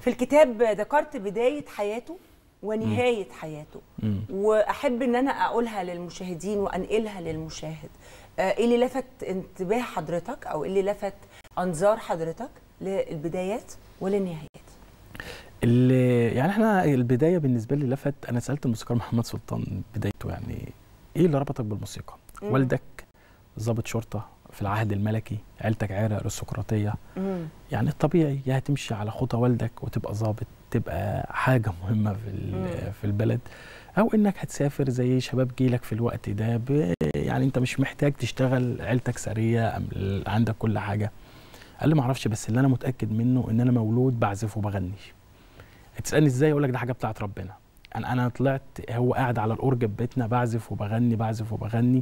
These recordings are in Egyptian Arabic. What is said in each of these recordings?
في الكتاب ذكرت بدايه حياته ونهايه حياته مم. واحب ان انا اقولها للمشاهدين وانقلها للمشاهد آه، ايه اللي لفت انتباه حضرتك او ايه اللي لفت انظار حضرتك للبدايات وللنهايات اللي يعني احنا البدايه بالنسبه لي لفت انا سالت الموسيقار محمد سلطان بدايته يعني ايه اللي ربطك بالموسيقى؟ مم. والدك ضابط شرطه في العهد الملكي عيلتك عيله ارستقراطيه مم. يعني الطبيعي يا هتمشي على خطى والدك وتبقى ضابط تبقى حاجه مهمه في ال- مم. في البلد او انك هتسافر زي شباب جيلك في الوقت ده ب- يعني انت مش محتاج تشتغل عيلتك سريه أم ال- عندك كل حاجه قال لي ما اعرفش بس اللي انا متاكد منه ان انا مولود بعزف وبغني تسالني ازاي اقول لك ده حاجه بتاعت ربنا انا انا طلعت هو قاعد على الاورج في بيتنا بعزف وبغني بعزف وبغني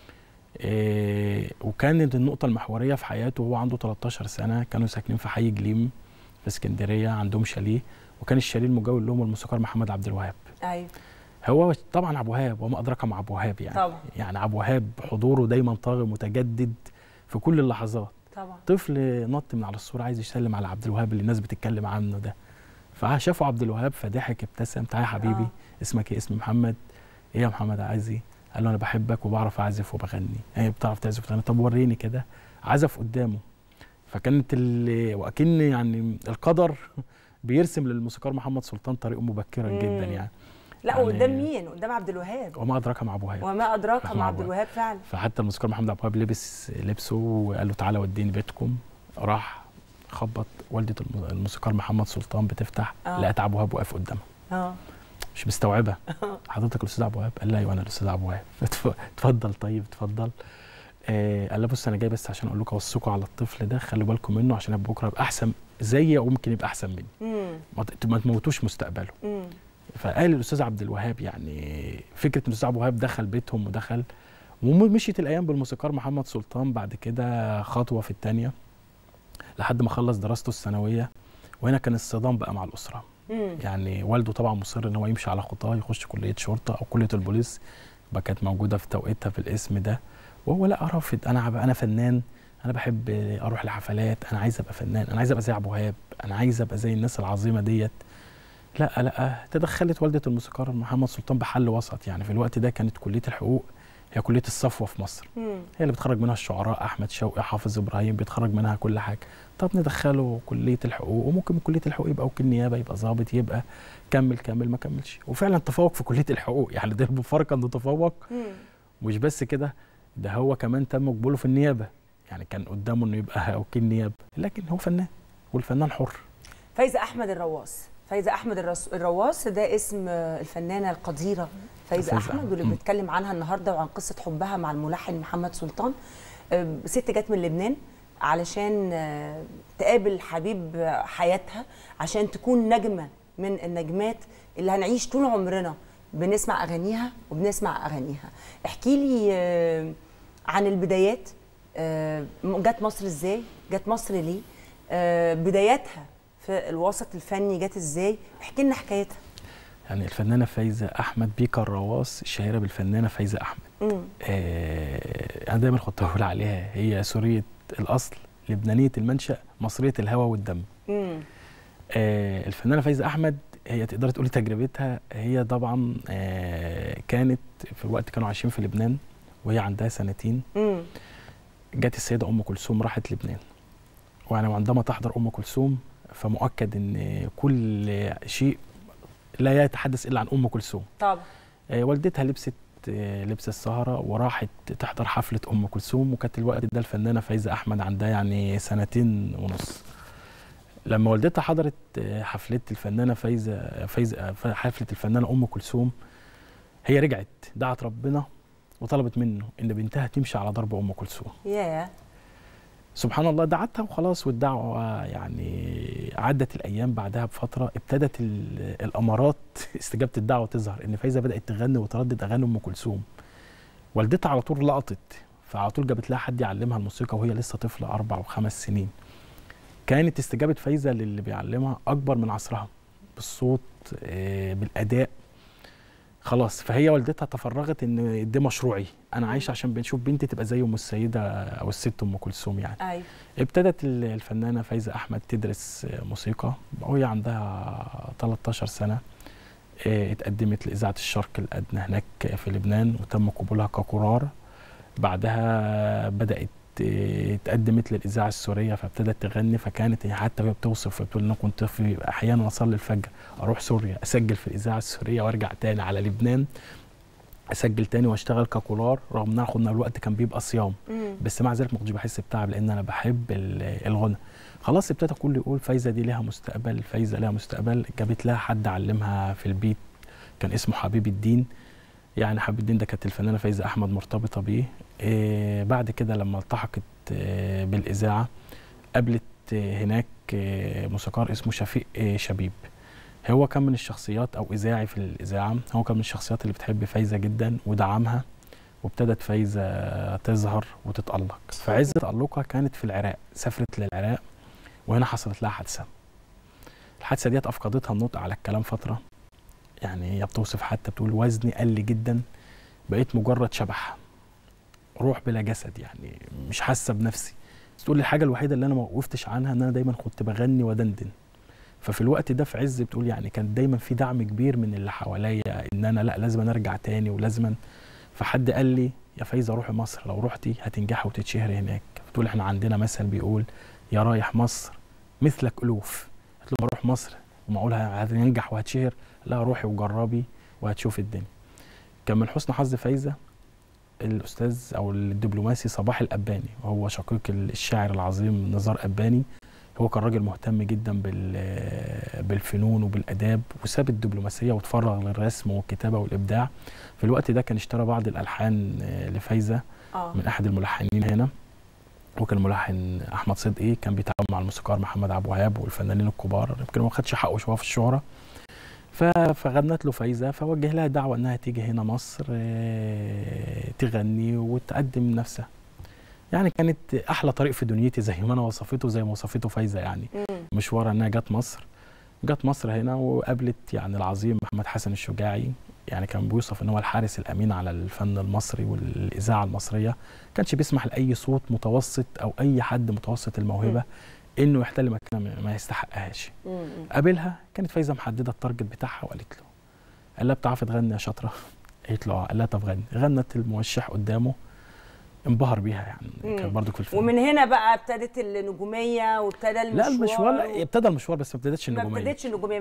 إيه وكانت النقطه المحوريه في حياته وهو عنده 13 سنه كانوا ساكنين في حي جليم في اسكندريه عندهم شاليه وكان الشاليه المجاور لهم الموسيقار محمد عبد الوهاب ايوه هو طبعا ابو وهاب وما ادراك مع ابو وهاب يعني طبعا يعني ابو وهاب حضوره دايما طاغي متجدد في كل اللحظات طبعا طفل نط من على الصوره عايز يسلم على عبد الوهاب اللي الناس بتتكلم عنه ده فشافوا عبد الوهاب فضحك ابتسم تعالى يا حبيبي آه. اسمك ايه اسمي محمد ايه يا محمد عايز ايه قال له انا بحبك وبعرف اعزف وبغني ايه بتعرف تعزف وتغني طب وريني كده عزف قدامه فكانت ال... واكن يعني القدر بيرسم للموسيقار محمد سلطان طريقه مبكرا مم. جدا يعني لا يعني- وقدام مين قدام عبد الوهاب وما ادراك مع ابو وهاب وما ادراك رحمه مع عبد الله. الوهاب فعلا فحتى الموسيقار محمد عبد الوهاب لبس لبسه وقال له تعالى وديني بيتكم راح خبط والده الم- الموسيقار محمد سلطان بتفتح آه. لقت عبد الوهاب واقف قدامها اه مش مستوعبه حضرتك الاستاذ عبد الوهاب قال لها ايوه انا الاستاذ عبد الوهاب اتف- اتفضل طيب اتفضل آه قال لها بص انا جاي بس عشان اقول لكم اوصيكم على الطفل ده خلوا بالكم منه عشان يبقى بكره يبقى احسن زيي او ممكن يبقى احسن مني امم ما ت- ما تموتوش مستقبله امم فقال الاستاذ عبد الوهاب يعني فكره ان الاستاذ عبد الوهاب دخل بيتهم ودخل ومشيت الايام بالموسيقار محمد سلطان بعد كده خطوه في الثانيه لحد ما خلص دراسته الثانويه وهنا كان الصدام بقى مع الاسره امم يعني والده طبعا مصر ان هو يمشي على خطاه يخش كليه شرطه او كليه البوليس بقى كانت موجوده في توقيتها في الاسم ده وهو لا رافض انا هبقى انا فنان انا بحب اروح لحفلات انا عايز ابقى فنان انا عايز ابقى زي عبد الوهاب انا عايز ابقى زي الناس العظيمه ديت لا لا تدخلت والده الموسيقار محمد سلطان بحل وسط يعني في الوقت ده كانت كليه الحقوق هي كليه الصفوه في مصر امم هي اللي بتخرج منها الشعراء احمد شوقي حافظ ابراهيم بيتخرج منها كل حاجه طب ندخله كليه الحقوق وممكن من كليه الحقوق يبقى وكيل نيابه يبقى ظابط يبقى كمل كمل ما كملش وفعلا تفوق في كليه الحقوق يعني ده بفرق انه تفوق امم مش بس كده ده هو كمان تم قبوله في النيابه يعني كان قدامه انه يبقى وكيل نيابه لكن هو فنان والفنان حر فايزه احمد الرواس فايزه احمد الرس- الرواس ده اسم آه، الفنانه القديره فايزه فايزة احمد أحمد. واللي مم. بنتكلم عنها النهارده وعن قصه حبها مع الملحن محمد سلطان آه، ست جت من لبنان علشان آه، تقابل حبيب آه، حياتها عشان تكون نجمه من النجمات اللي هنعيش طول عمرنا بنسمع اغانيها وبنسمع اغانيها احكي لي آه، عن البدايات آه، جت مصر ازاي جت مصر ليه آه، بداياتها في الوسط الفني جت ازاي احكي لنا حكايتها يعني الفنانه فايزه احمد بيكا الرواس الشهيره بالفنانه فايزه احمد امم آه انا دايما كنت بقول عليها هي سوريه الاصل لبنانيه المنشا مصريه الهوى والدم امم آه الفنانه فايزه احمد هي تقدر تقولي تجربتها هي طبعا آه كانت في الوقت كانوا عايشين في لبنان وهي عندها سنتين امم جت السيده ام كلثوم راحت لبنان وانا عندما تحضر ام كلثوم فمؤكد ان كل شيء لا يتحدث الا عن ام كلثوم طبعا آه، والدتها لبست آه، لبس السهرة وراحت تحضر حفلة أم كلثوم وكانت الوقت ده الفنانة فايزة أحمد عندها يعني سنتين ونص لما والدتها حضرت آه، حفلة الفنانة فايزة فايزة آه، حفلة الفنانة أم كلثوم هي رجعت دعت ربنا وطلبت منه إن بنتها تمشي على ضرب أم كلثوم ياه سبحان الله دعتها وخلاص والدعوة يعني عدت الأيام بعدها بفترة ابتدت ال- الأمارات استجابة الدعوة تظهر إن فايزة بدأت تغني وتردد أغاني أم كلثوم والدتها على طول لقطت فعلى طول جابت لها حد يعلمها الموسيقى وهي لسه طفلة أربع وخمس سنين كانت استجابة فايزة للي بيعلمها أكبر من عصرها بالصوت آه، بالأداء خلاص فهي والدتها تفرغت ان ده مشروعي انا عايشه عشان بنشوف بنتي تبقى زي ام السيده او الست ام كلثوم يعني ايوه ابتدت ال- الفنانه فايزه احمد تدرس موسيقى وهي عندها 13 سنه آه، اتقدمت لاذاعه الشرق الادنى هناك في لبنان وتم قبولها كقرار بعدها بدات آه، اتقدمت للاذاعه السوريه فابتدت تغني فكانت هي حتى وهي بتوصف بتقول ان انا كنت في احيانا اصلي الفجر اروح سوريا اسجل في الاذاعه السوريه وارجع تاني على لبنان اسجل تاني واشتغل ككولار رغم ان انا كنا الوقت كان بيبقى صيام مم. بس مع ذلك ما كنتش بحس بتعب لان انا بحب ال- الغنى خلاص ابتدى الكل يقول فايزه دي ليها مستقبل فايزه ليها مستقبل جابت لها حد علمها في البيت كان اسمه حبيب الدين يعني حبيب الدين ده كانت الفنانه فايزه احمد مرتبطه بيه إيه بعد كده لما التحقت إيه بالاذاعه قابلت إيه هناك إيه موسيقار اسمه شفيق إيه شبيب هو كان من الشخصيات او اذاعي في الاذاعه هو كان من الشخصيات اللي بتحب فايزه جدا ودعمها وابتدت فايزه تظهر وتتالق فعز تالقها كانت في العراق سافرت للعراق وهنا حصلت لها حادثه الحادثه ديت افقدتها النطق على الكلام فتره يعني هي بتوصف حتى بتقول وزني قل جدا بقيت مجرد شبح روح بلا جسد يعني مش حاسه بنفسي بس تقول لي الحاجه الوحيده اللي انا ما وقفتش عنها ان انا دايما كنت بغني ودندن ففي الوقت ده في عز بتقول يعني كان دايما في دعم كبير من اللي حواليا ان انا لا لازم ارجع تاني ولازم فحد قال لي يا فايزه روحي مصر لو رحتي هتنجحي وتتشهري هناك بتقول احنا عندنا مثل بيقول يا رايح مصر مثلك الوف قلت له بروح مصر ومعقول هتنجح وهتشهر لا روحي وجربي وهتشوفي الدنيا كان من حسن حظ فايزه الاستاذ او الدبلوماسي صباح الاباني وهو شقيق الشاعر العظيم نزار اباني هو كان راجل مهتم جدا بال- بالفنون وبالاداب وساب الدبلوماسيه وتفرغ للرسم والكتابه والابداع في الوقت ده كان اشترى بعض الالحان آه، لفايزه اه من احد الملحنين هنا وكان الملحن احمد صدقي كان بيتعاون مع الموسيقار محمد عبد الوهاب والفنانين الكبار يمكن ما خدش حقه شويه في الشهره ف- فغنت له فايزه فوجه لها دعوه انها تيجي هنا مصر آه، تغني وتقدم نفسها يعني كانت احلى طريق في دنيتي زي ما انا وصفته زي ما وصفته فايزه يعني مم. مشوارها انها جت مصر جت مصر هنا وقابلت يعني العظيم محمد حسن الشجاعي يعني كان بيوصف ان هو الحارس الامين على الفن المصري والاذاعه المصريه كانش بيسمح لاي صوت متوسط او اي حد متوسط الموهبه انه يحتل مكانه ما- ما يستحقهاش مم. قابلها كانت فايزه محدده التارجت بتاعها وقالت له قال لها بتعرفي تغني يا شاطره قالت له اه قال لها طب غني غنت الموشح قدامه انبهر بيها يعني مم. كان برضو في الفن ومن هنا بقى ابتدت النجوميه وابتدى المشوار لا المشوار لا ابتدى المشوار بس ما ابتدتش ما النجوميه ابتدتش النجوميه